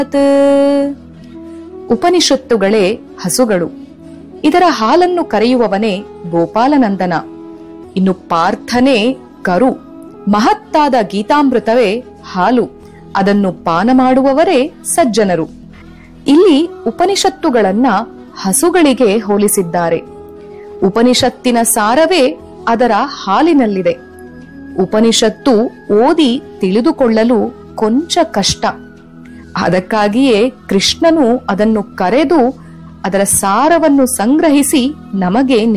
ಉಪನಿಷತ್ತುಗಳೇ ಹಸುಗಳು ಇದರ ಹಾಲನ್ನು ಕರೆಯುವವನೇ ಗೋಪಾಲನಂದನ ಇನ್ನು ಪಾರ್ಥನೇ ಕರು ಮಹತ್ತಾದ ಗೀತಾಮೃತವೇ ಹಾಲು ಅದನ್ನು ಪಾನ ಮಾಡುವವರೇ ಸಜ್ಜನರು ಇಲ್ಲಿ ಉಪನಿಷತ್ತುಗಳನ್ನ ಹಸುಗಳಿಗೆ ಹೋಲಿಸಿದ್ದಾರೆ ಉಪನಿಷತ್ತಿನ ಸಾರವೇ ಅದರ ಹಾಲಿನಲ್ಲಿದೆ ಉಪನಿಷತ್ತು ಓದಿ ತಿಳಿದುಕೊಳ್ಳಲು ಕೊಂಚ ಕಷ್ಟ ಅದಕ್ಕಾಗಿಯೇ ಕೃಷ್ಣನು ಅದನ್ನು ಕರೆದು ಅದರ ಸಾರವನ್ನು ಸಂಗ್ರಹಿಸಿ ನಮಗೆ